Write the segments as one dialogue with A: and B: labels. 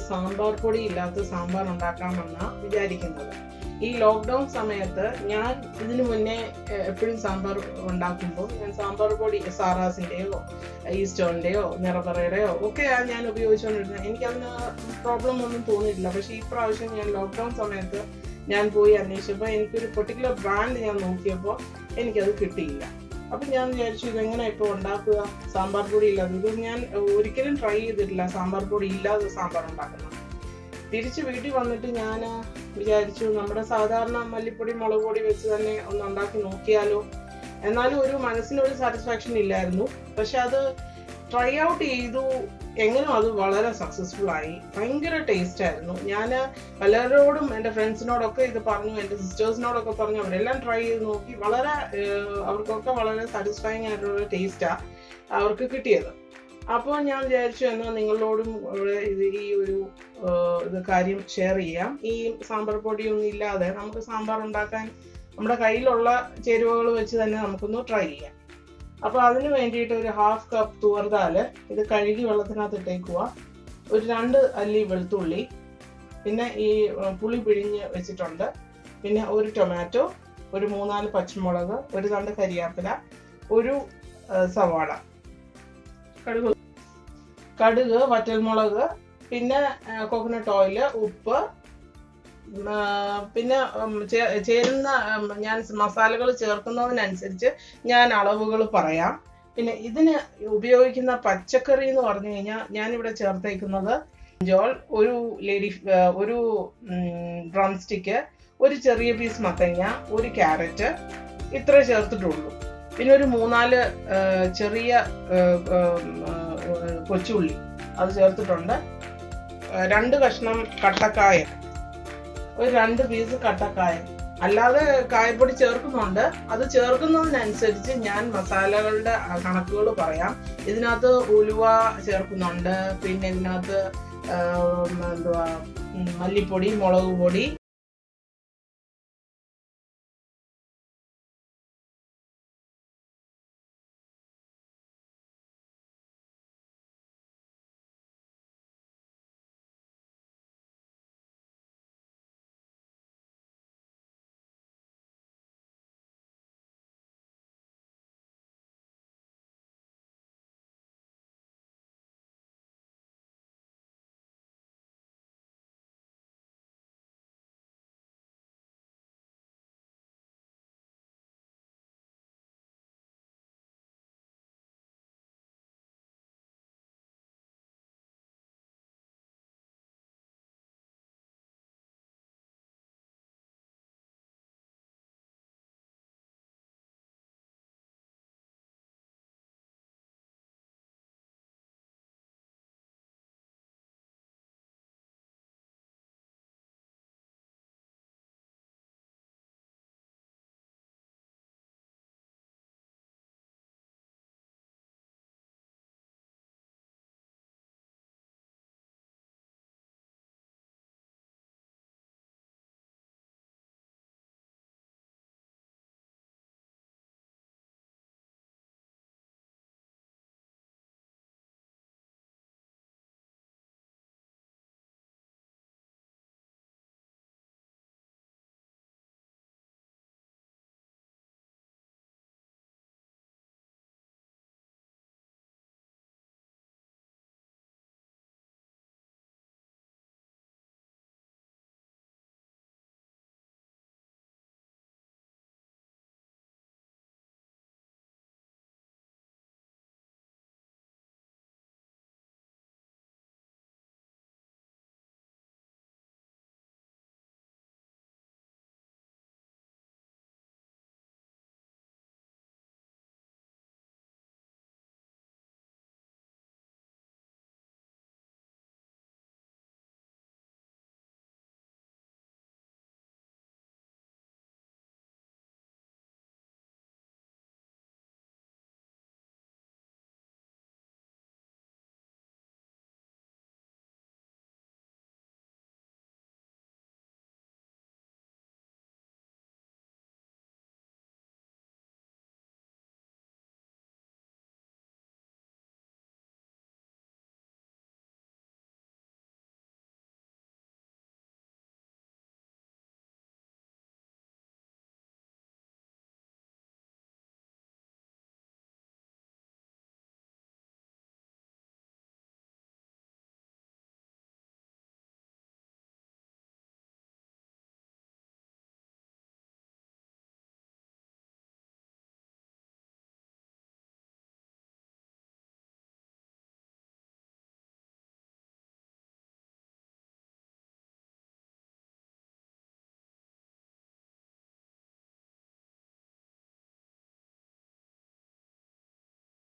A: സാമ്പാർ പൊടി ഇല്ലാത്ത സാമ്പാർ ഉണ്ടാക്കാമെന്നാണ് വിചാരിക്കുന്നത് ഈ ലോക്ക്ഡൗൺ സമയത്ത് ഞാൻ ഇതിനു മുന്നേ എപ്പോഴും സാമ്പാർ ഉണ്ടാക്കുമ്പോൾ ഞാൻ സാമ്പാർ പൊടി സാറാസിൻ്റെയോ ഈസ്റ്റോണിൻ്റെയോ നിറപറയുടെയോ ഒക്കെയാണ് ഞാൻ ഉപയോഗിച്ചുകൊണ്ടിരുന്നത് എനിക്കതിന് പ്രോബ്ലം ഒന്നും തോന്നിയിട്ടില്ല പക്ഷേ ഈ പ്രാവശ്യം ഞാൻ ലോക്ക്ഡൗൺ സമയത്ത് ഞാൻ പോയി അന്വേഷിച്ചപ്പോൾ എനിക്കൊരു പെർട്ടിക്കുലർ ബ്രാൻഡ് ഞാൻ നോക്കിയപ്പോൾ എനിക്കത് കിട്ടിയില്ല അപ്പം ഞാൻ വിചാരിച്ചു ഇതെങ്ങനെ ഇപ്പോൾ ഉണ്ടാക്കുക സാമ്പാർ പൊടി ഇല്ലാതെ ഇത് ഞാൻ ഒരിക്കലും ട്രൈ ചെയ്തിട്ടില്ല സാമ്പാർ പൊടി ഇല്ലാതെ സാമ്പാർ ഉണ്ടാക്കുന്നത് തിരിച്ച് വീട്ടിൽ വന്നിട്ട് ഞാൻ വിചാരിച്ചു നമ്മുടെ സാധാരണ മല്ലിപ്പൊടി മുളക് പൊടി വെച്ച് തന്നെ ഒന്ന് ഉണ്ടാക്കി നോക്കിയാലോ എന്നാലും ഒരു മനസ്സിനൊരു സാറ്റിസ്ഫാക്ഷൻ ഇല്ലായിരുന്നു പക്ഷെ അത് ട്രൈ ഔട്ട് ചെയ്തു എങ്ങനെയും അത് വളരെ സക്സസ്ഫുൾ ആയി ഭയങ്കര ടേസ്റ്റ് ആയിരുന്നു ഞാൻ പലരോടും എൻ്റെ ഫ്രണ്ട്സിനോടൊക്കെ ഇത് പറഞ്ഞു എൻ്റെ സിസ്റ്റേഴ്സിനോടൊക്കെ പറഞ്ഞു അവരെല്ലാം ട്രൈ ചെയ്ത് നോക്കി വളരെ ഏഹ്, അവർക്കൊക്കെ വളരെ സാറ്റിസ്ഫൈങ് ആയിട്ടുള്ള ടേസ്റ്റാണ് അവർക്ക് കിട്ടിയത് അപ്പോൾ ഞാൻ വിചാരിച്ചു എന്നാൽ നിങ്ങളോടും ഇവിടെ ഇത് ഈ ഒരു ഏഹ്, ഇത് കാര്യം ഷെയർ ചെയ്യാം ഈ സാമ്പാർ പൊടിയൊന്നും ഇല്ലാതെ നമുക്ക് സാമ്പാർ ഉണ്ടാക്കാൻ നമ്മുടെ കയ്യിലുള്ള ചേരുവകൾ വെച്ച് തന്നെ നമുക്കൊന്ന് ട്രൈ ചെയ്യാം അപ്പോൾ അതിന് വേണ്ടിയിട്ട് ഒരു ഹാഫ് കപ്പ് തുവർദാൽ ഇത് കഴുകി വെള്ളത്തിനകത്ത് ഇട്ടേക്കുക ഒരു രണ്ട് അല്ലി വെളുത്തുള്ളി പിന്നെ ഈ ഏഹ്, പുളി പിഴിഞ്ഞ് വെച്ചിട്ടുണ്ട് പിന്നെ ഒരു ടൊമാറ്റോ ഒരു മൂന്നാല് പച്ചമുളക് ഒരു തണ്ട് കരിയാപ്പില ഒരു ഏഹ്, സവാള കടുക് കടുക് വറ്റൽമുളക് പിന്നെ കോക്കനട്ട് ഓയില് ഉപ്പ് ഉം, ആ, പിന്നെ ഉം, ചേ- ചേരുന്ന ഉം, ഞാൻ മസാലകൾ ചേർക്കുന്നതിനനുസരിച്ച് ഞാൻ അളവുകൾ പറയാം പിന്നെ ഇതിന് ഉപയോഗിക്കുന്ന പച്ചക്കറി എന്ന് പറഞ്ഞു കഴിഞ്ഞാൽ ഞാനിവിടെ ചേർത്തേക്കുന്നത് ജോൾ ഒരു ലേഡി ഒരു ഡ്രം സ്റ്റിക്ക് ഒരു ചെറിയ പീസ് മത്തങ്ങ ഒരു ക്യാരറ്റ് ഇത്ര ചേർത്തിട്ടുള്ളൂ പിന്നെ ഒരു മൂന്നാല് ആ, ചെറിയ ആ, ആ, ആ, കൊച്ചുള്ളി അത് ചേർത്തിട്ടുണ്ട് ആ, രണ്ട് കഷ്ണം കട്ടക്കായ ഒരു രണ്ട് പീസ് കട്ടക്കായ അല്ലാതെ കായപ്പൊടി ചേർക്കുന്നുണ്ട് അത് ചേർക്കുന്നതിനനുസരിച്ച് ഞാൻ മസാലകളുടെ കണക്കുകൾ പറയാം ഇതിനകത്ത് ഉലുവ ചേർക്കുന്നുണ്ട് പിന്നെ ഇതിനകത്ത് ആ, എന്തുവാ ഉം, മല്ലിപ്പൊടി മുളക് പൊടി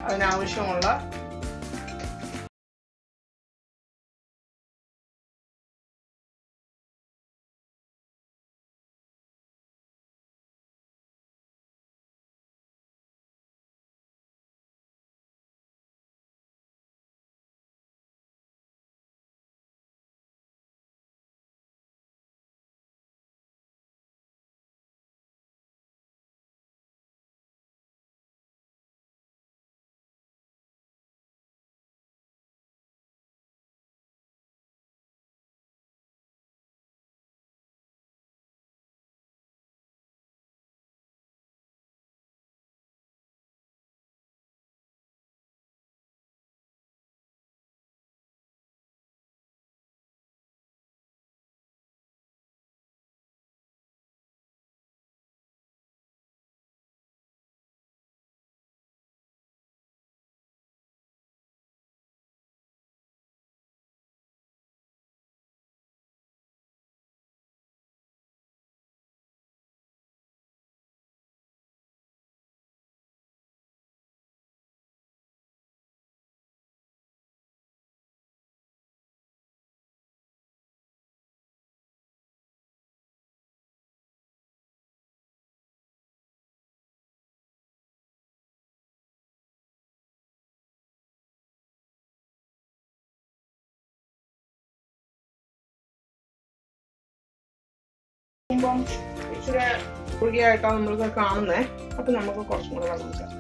A: അതിനാവശ്യമുള്ള ഇച്ചിരി കുറുകിയായിട്ടാണ് നമ്മളിത് കാണുന്നത് അപ്പൊ നമുക്ക് കുറച്ചും കൂടെ വെള്ളം ചേർക്കാം